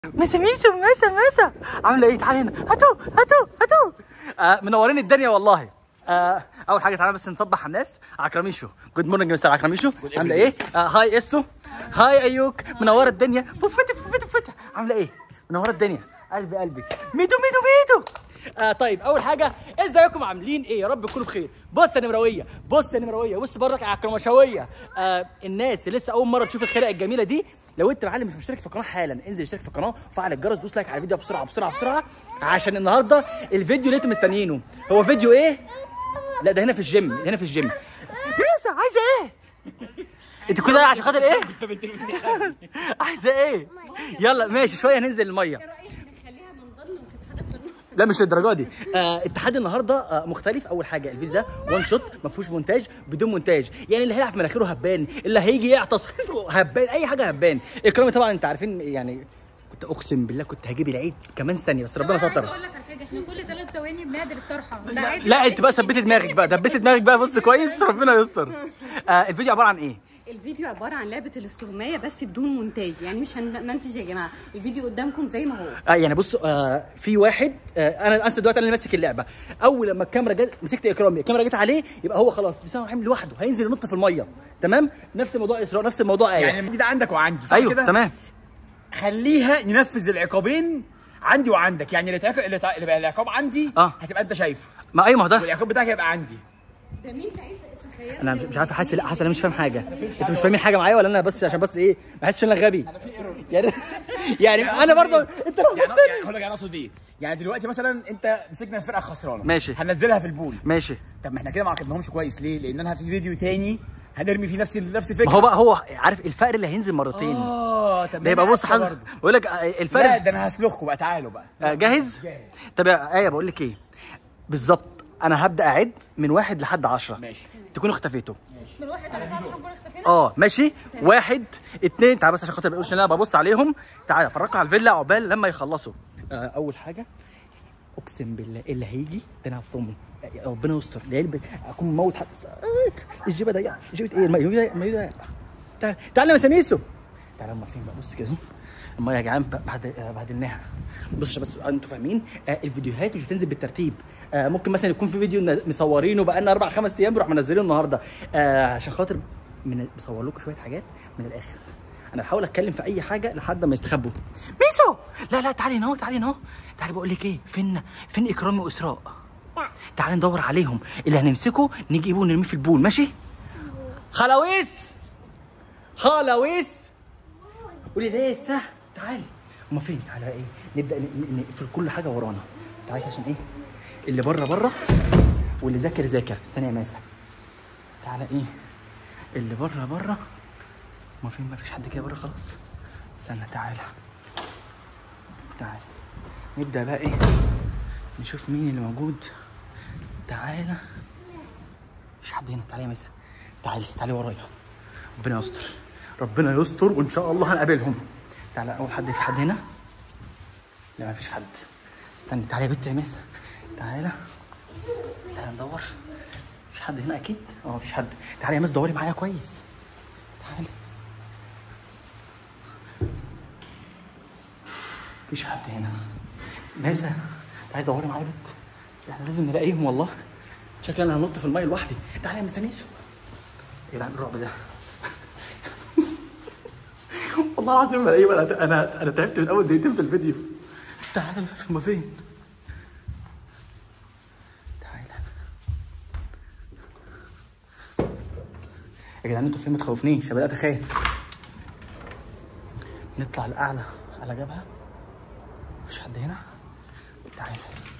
مسا ميسو مسا مسا عامله ايه تعالي هنا هاتوا هاتوا هاتوا آه منورين الدنيا والله آه اول حاجه تعالى بس نصبح على الناس عكرميشو جود مورنينج مستر عكرميشو عامله ايه آه هاي اسو هاي ايوك منوره الدنيا فوفتي فوفتي فوفتي عامله ايه منوره الدنيا قلبي قلبي ميدو ميدو ميدو آه طيب اول حاجه ازيكم عاملين ايه يا رب تكونوا بخير بص يا نمرويه بص يا نمرويه بص برضك على الكرمشاويه آه الناس اللي لسه اول مره تشوف الخلقه الجميله دي لو انت معلم مش مشترك في القناه حالا انزل اشترك في القناه وفعل الجرس دوس لايك على الفيديو بسرعه بسرعه بسرعه عشان النهارده الفيديو اللي انتم مستنيينه هو فيديو ايه لا ده هنا في الجيم هنا في الجيم ميسا عايزه ايه انت كل ده عشان خاطر ايه عايزه ايه يلا ماشي شويه ننزل الميه نخليها من ضمن وتتحدث لا مش للدرجه دي آه التحدي النهارده آه مختلف اول حاجه الفيديو ده وان شوت ما فيهوش مونتاج بدون مونتاج يعني اللي هيلعب في مناخيره هبان اللي هيجي يعطس هبان اي حاجه هبان اكرامي طبعا انت عارفين يعني كنت اقسم بالله كنت هجيب العيد كمان ثانيه بس ربنا عايزه ستر اقول لك على حاجه احنا كل ثلاث ثواني بنعدل الطرحه ده لا, عادي لا انت بقى ثبتي دماغك بقى دبسي دماغك بقى بص كويس ربنا يستر آه الفيديو عباره عن ايه الفيديو عباره عن لعبه الاستغمايه بس بدون مونتاج يعني مش هنمنتج يا جماعه الفيديو قدامكم زي ما هو آه يعني بص آه في واحد آه انا انسى دلوقتي انا اللي ماسك اللعبه اول لما الكاميرا جت مسكت اكرامي الكاميرا جت عليه يبقى هو خلاص بيساوي حمل لوحده هينزل ينط في الميه تمام نفس الموضوع اسراء نفس الموضوع ايه يعني ده عندك وعندي صح ايوه كده؟ تمام خليها ننفذ العقابين عندي وعندك يعني اللي تعاق- اللي تع- اللي بقى العقاب عندي آه. هتبقى انت شايفه ما ايوه ما هو ده والعقاب بتاعك هيبقى عندي ده مين عايز تتخيل انا مش مش عارف حاسس لا حاسس انا مش فاهم حاجه انتوا مش فاهمين حاجه معايا ولا انا بس عشان بس ايه ما احسش ان انا غبي يعني يعني انا برضه انت لو يعني يعني هقول لك انا اقصد ايه يعني دلوقتي مثلا انت مسكنا الفرقه خسرانه ماشي. هننزلها في البول ماشي طب ما احنا كده ما عاقبناهمش كويس ليه؟ لان انا في فيديو تاني هنرمي فيه نفس نفس ما الفكره هو بقى هو عارف الفقر اللي هينزل مرتين اه طب ده يبقى بص حاجه حضرتك بقول لك آه، لا الفرق ده انا هسلخكم بقى تعالوا بقى آه، جاهز طب يا ايه بقول لك ايه بالظبط انا هبدا اعد من واحد لحد عشرة ماشي تكونوا اختفيتوا من واحد على 10 نكون اختفينا اه ماشي واحد اتنين تعال بس عشان خاطر ما يقولش ان انا ببص عليهم تعال افرجكم على الفيلا عقبال لما يخلصوا آه اول حاجه اقسم بالله اللي هيجي ده انا هفرمه يا ربنا يستر العلبة اكون مموت حد آه، الجيبه ضيقه الجيبه ايه الميه ضيقه الميه ضيقه تعال تعال يا مساميسو تعال اما فين بقى بص كده الميه يا جدعان ب- بعد آه، بعدلناها بص عشان بس انتوا فاهمين آه الفيديوهات مش بتنزل بالترتيب آه ممكن مثلا يكون في فيديو ن- مصورينه بقى لنا اربع خمس ايام نروح منزلينه النهارده آه عشان خاطر من بصور لكم شويه حاجات من الاخر انا بحاول اتكلم في اي حاجه لحد ما يستخبوا ميسو لا لا تعالي هنا تعالي هنا تعالي بقول لك ايه فين فين اكرامي واسراء تعالي ندور عليهم اللي هنمسكه نجيبه ونرميه في البول ماشي خلاويس خلاويس قولي لسه تعالي هما فين تعالى بقى ايه نبدا ن- ن- نقفل كل حاجه ورانا تعالي عشان ايه اللي بره بره واللي ذاكر ذاكر استنى يا ماسح تعالى ايه اللي بره بره ما فين ما فيش حد كده بره خلاص استنى تعالى تعالى نبدا بقى ايه نشوف مين اللي موجود تعالى مفيش حد هنا تعالى يا مسا تعالي تعالي ورايا ربنا يستر ربنا يستر وان شاء الله هنقابلهم تعالى اول حد في حد هنا لا مفيش حد استني تعالى يا بنت يا مسا تعالى تعالى ندور مفيش حد هنا اكيد اه مفيش حد تعالى يا مس دوري معايا كويس تعالى مفيش حد هنا ماسة تعالي دوري معايا يا بنت احنا لازم نلاقيهم والله شكلي انا هنط في الميه لوحدي تعالى يا مساميسو ايه ده الرعب ده والله العظيم ما الاقيهم انا انا انا تعبت من اول دقيقتين في الفيديو تعالى هما فين تعالى يا جدعان انتوا فين ما تخوفنيش انا بدات اخاف نطلع لاعلى على جبهه مفيش حد هنا تعالى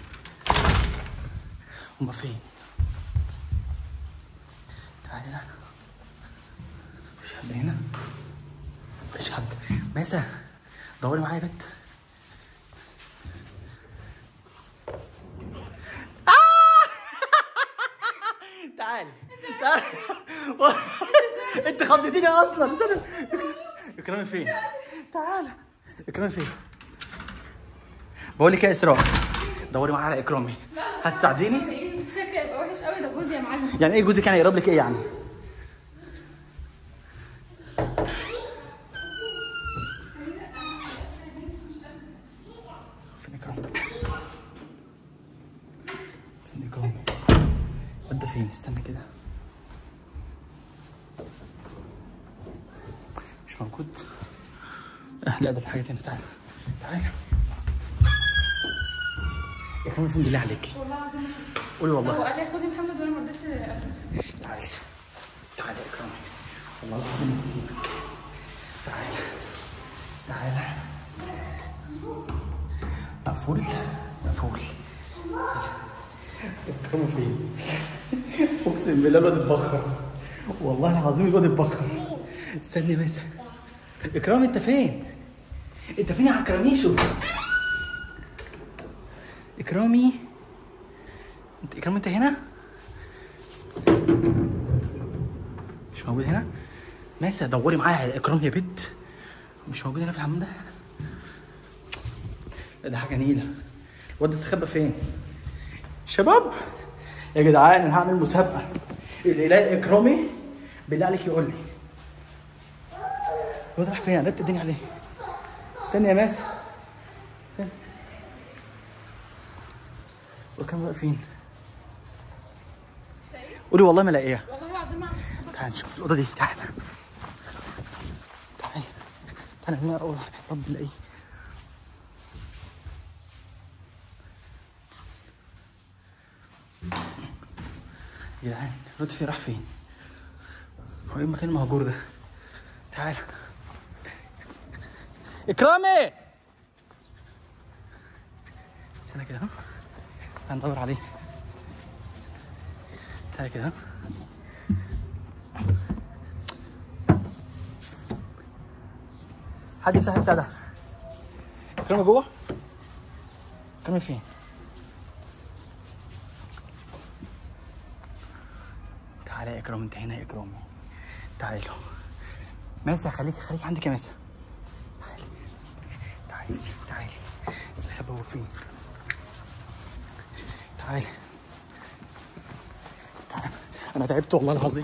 هما فين تعالى مفيش حد هنا مفيش حد ماسة دوري معايا يا بت تعالي تعالي انت خضتيني اصلا استنى. اكرامي فين تعالى اكرامي فين بقول لك إيه يا اسراء دوري معايا على اكرامي هتساعديني شكل يبقى وحش قوي ده جوزي يا معلم يعني ايه جوزك يعني يقرب لك ايه يعني اكرامي فين اكرامي الواد ده فين استنى كده مش موجود آه لا ده في حاجه تانية تعالى تعالى اكرامي فين بالله عليك والله العظيم قولي هو والله قال لي خدي محمد وانا ما رضيتش أخده. تعالي تعالي يا اكرامي والله العظيم ما هسيبك تعالى تعالى مقفول مقفول اكرامي فين؟ اقسم بالله الواد اتبخر والله العظيم الواد اتبخر استني بس اكرام انت فين؟ انت فين يا عكرميشو؟ اكرامي انت اكرام انت هنا؟ مش موجود هنا ماسة دوري معايا على اكرام يا بت مش موجود هنا في الحمام ده لا ده حاجه نيله الواد ده استخبى فين شباب يا جدعان انا هعمل مسابقه اللي يلاقي اكرامي بالله عليك يقول لي الواد راح فين قلبت الدنيا عليه استني يا ماسة استني وكان واقف فين قولي والله ما لاقيها والله العظيم ما تعال نشوف الأوضة دي تعال تعال تعال نلاقي أوضة رب نلاقيه يا جدعان لطفي راح فين؟ هو ايه المكان المهجور ده؟ تعال إكرامي استنى كده ها تعال ندور عليه تعال كده ها حد يفتح البتاع ده اكرامي جوه اكرامي فين تعالى يا اكرام انت هنا يا اكرامي تعالوا ماسة خليك خليك عندك يا ماسة تعالي تعالي تعالي استخبى هو فين تعالي تعالى انا تعبت والله العظيم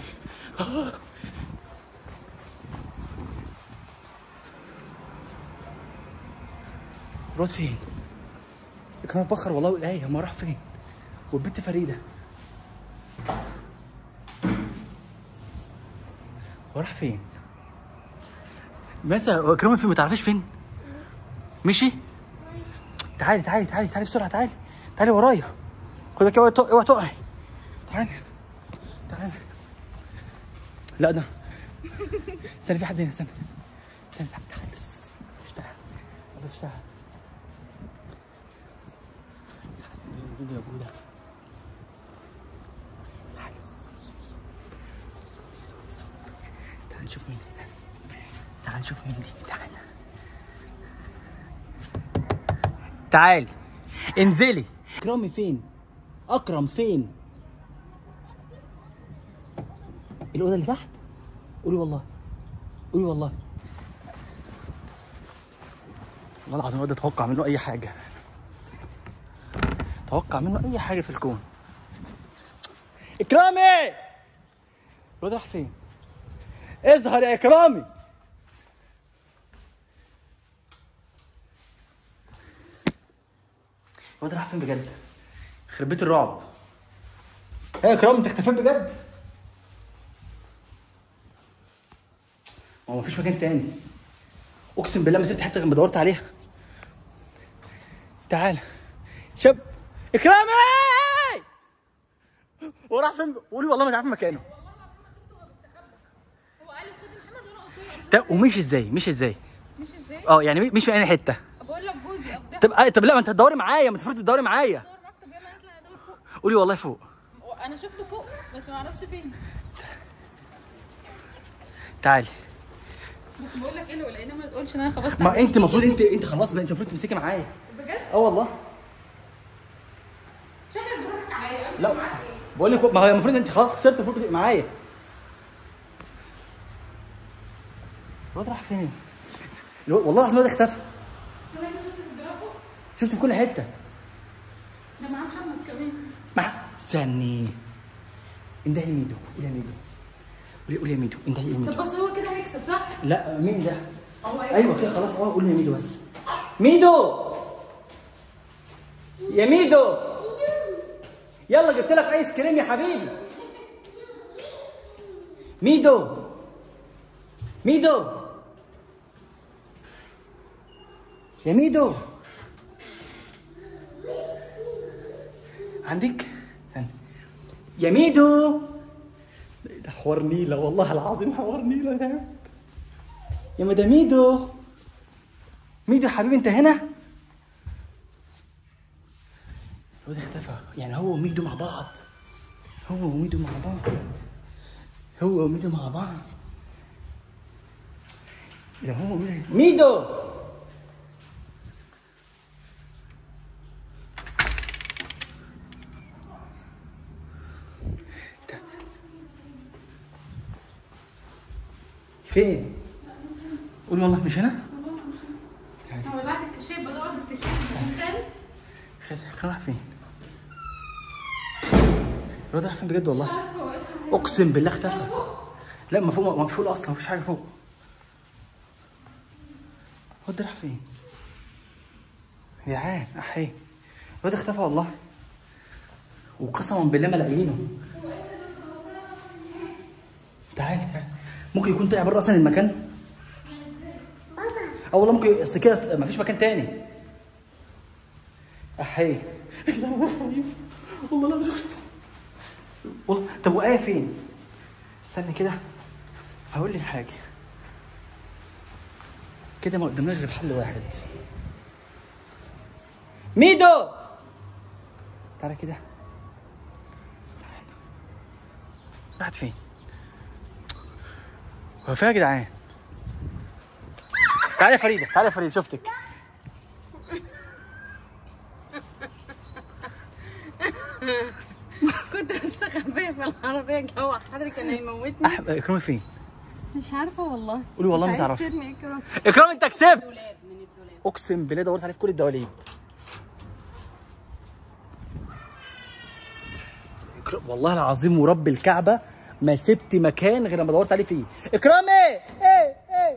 الواد فين؟ كان بخر والله وقاية ما راح فين؟ والبنت فريدة هو راح فين؟ مسا هو كريم فين ما تعرفيش فين؟ مشي؟ تعالي تعالي تعالي تعالي بسرعة تعالي تعالي ورايا خد بالك اوعي تقعي اوعي تقعي تعالي تعالي لا ده استنى في حد هنا استنى استنى في حد تعالي بس اشتغل يلا اشتغل مين يا ابويا تعال. تعال نشوف مين تعال نشوف مين دي تعال تعال انزلي اكرامي فين اكرم فين الاوضه اللي تحت قولي والله قولي والله والله العظيم الواد ده اتوقع منه اي حاجه توقع منه اي حاجه في الكون اكرامي الواد راح فين اظهر يا اكرامي الواد راح فين بجد يخرب بيت الرعب ايه يا اكرامي انت اختفيت بجد ما هو مفيش مكان تاني اقسم بالله ما سبت حته غير ما دورت عليها تعال شب اكرامي وراح فين قولي والله ما تعرف مكانه هو قال لي خدي محمد وانا قلت له طب ومشي ازاي مشي ازاي مش ازاي اه يعني مش في اي حته بقول لك جوزي اخدها طب آه طب لا ما انت تدوري معايا ما انت المفروض تدوري معايا دور مكتب يلا نطلع ندور فوق قولي والله فوق انا شفته فوق بس ما اعرفش فين تعالي بس بقول لك ايه لو لقينا ما تقولش ان انا خبصت ما عليك. انت المفروض انت انت خلاص بقى انت المفروض تمسكي معايا بجد اه والله شكلك بتضحك عليا أنا لا معاك ايه بقول لك ما هو المفروض انت خلاص خسرت المفروض تبقي معايا الواد راح فين؟ الواد- والله العظيم الواد اختفى ولا انت شفت في الجرافه فوق شفت في كل حته ده معاه محمد كمان مع استني اندهي ميدو قولي يا ميدو قولي قولي يا ميدو اندهي يا طب ميدو بس هو كده هيكسب صح؟ لا مين ده؟ هو ايوه كده خلاص اه قولي يا ميدو بس ميدو يا ميدو يلا جبت لك ايس كريم يا حبيبي ميدو ميدو يا ميدو عندك استنى. يا ميدو ده حوار نيلة والله العظيم حوار نيلة يا تعبت. يا مدام ميدو ميدو يا حبيبي انت هنا الواد اختفى يعني هو وميدو مع بعض هو وميدو مع بعض هو وميدو مع بعض يا هو وميدو ميدو فين؟ قول والله مش هنا؟ انا ولعت الكشاف بدور الكشاف مكان خد كان راح فين؟ الواد راح فين بجد والله؟ عارفه هو ايه اقسم بالله اختفى لا ما فوق مقفول اصلا مفيش حاجه فوق الواد ده راح فين؟ يا عين احي الواد اختفى والله وقسما بالله ما لاقيينه تعالى تعالى ممكن يكون طلع بره اصلا المكان اه والله ممكن اصل كده مفيش مكان تاني احي لا والله خايف والله لا خايف والله طب وآية فين؟ استنى كده هقول لي حاجة كده ما قدامناش غير حل واحد ميدو تعالى كده راحت فين؟ هو فين يا جدعان؟ تعالى يا فريدة تعالى يا فريدة شفتك كنت مستخبيه في العربيه جوه حضرتك كان هيموتني أح... اكرامي فين؟ مش عارفه والله قولي والله ما عايز تعرفي. ترمي اكرام اكرام انت كسبت دولاب من الدولاب اقسم بالله دورت عليه في كل الدواليب إكرام- والله العظيم ورب الكعبه ما سبت مكان غير لما دورت عليه فيه اكرامي ايه ايه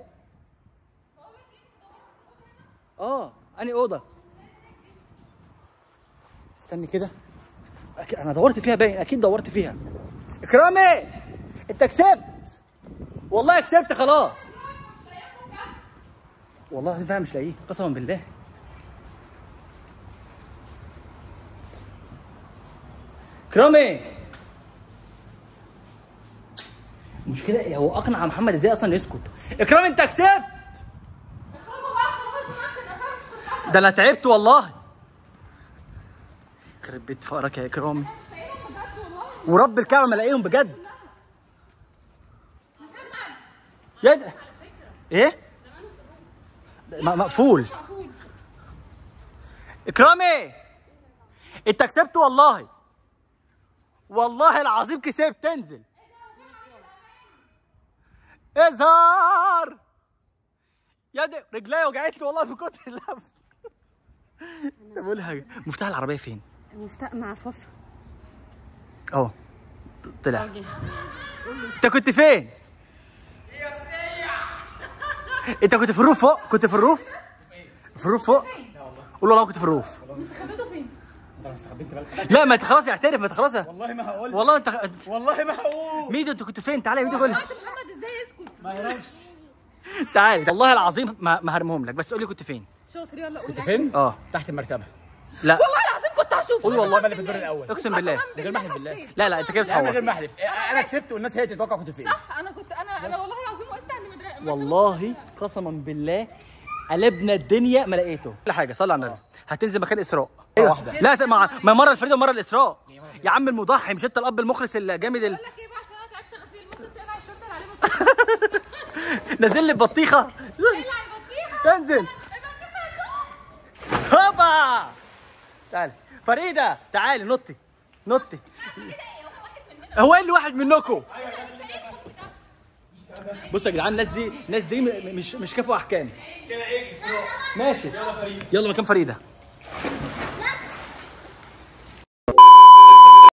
اه اني اوضه استني كده أك- انا دورت فيها باين اكيد دورت فيها اكرامي انت كسبت والله كسبت خلاص والله العظيم فعلا مش لاقيه قسما بالله كرامي المشكلة هو اقنع محمد ازاي اصلا يسكت اكرام انت كسبت اخرجوا بقى خلاص معاك انا فاهم ده انا تعبت والله يخرب بيت فقرك يا اكرامي ورب الكعبه ما الاقيهم بجد يا ده ايه ده م- مقفول اكرامي انت كسبت والله والله العظيم كسبت تنزل اظهر يا دي رجليا وجعتني والله من كتر اللف طب قول حاجه مفتاح العربيه فين؟ مفتاح مع فوفا اهو طلع انت كنت فين؟ انت كنت في الروف فوق؟ كنت في الروف؟ في الروف فوق؟ قول والله كنت في الروف خبيته فين؟ انت استخبيت بالك لا ما انت خلاص اعترف ما انت خلاص والله ما هقول والله انت والله ما هقول ميدو انت كنت فين؟ تعالى يا ميدو قول لي. وقت محمد ازاي يسكت؟ ما يعرفش تعالى والله العظيم ما ما هرمهم لك بس قول لي كنت فين؟ شاطر يلا قول كنت فين؟ اه تحت المرتبه لا والله العظيم كنت هشوفه قول والله انا اللي في الدور الاول اقسم بالله من غير ما احلف بالله لا لا انت كده لا من غير بتحور ما احلف انا كسبت والناس هي تتوقع كنت فين صح انا كنت انا انا والله العظيم وقفت عند مدرسه والله قسما بالله قلبنا الدنيا ما لقيته كل حاجه صلي على النبي هتنزل مكان اسراء واحدة. لا مع ما مره الفريده ومره الاسراء يا عم المضحي مش انت الاب المخلص الجامد ال... بقول لك ايه بقى عشان انا تعبت غسيل ممكن تقلع الشورت اللي عليه بطيخه نازل لي ببطيخه اقلع البطيخه انزل هوبا تعالي فريده تعالي نطي نطي هو ايه اللي واحد منكم بصوا يا جدعان الناس دي الناس دي م- مش مش كفوا احكام كده ايه ماشي يلا مكان فريده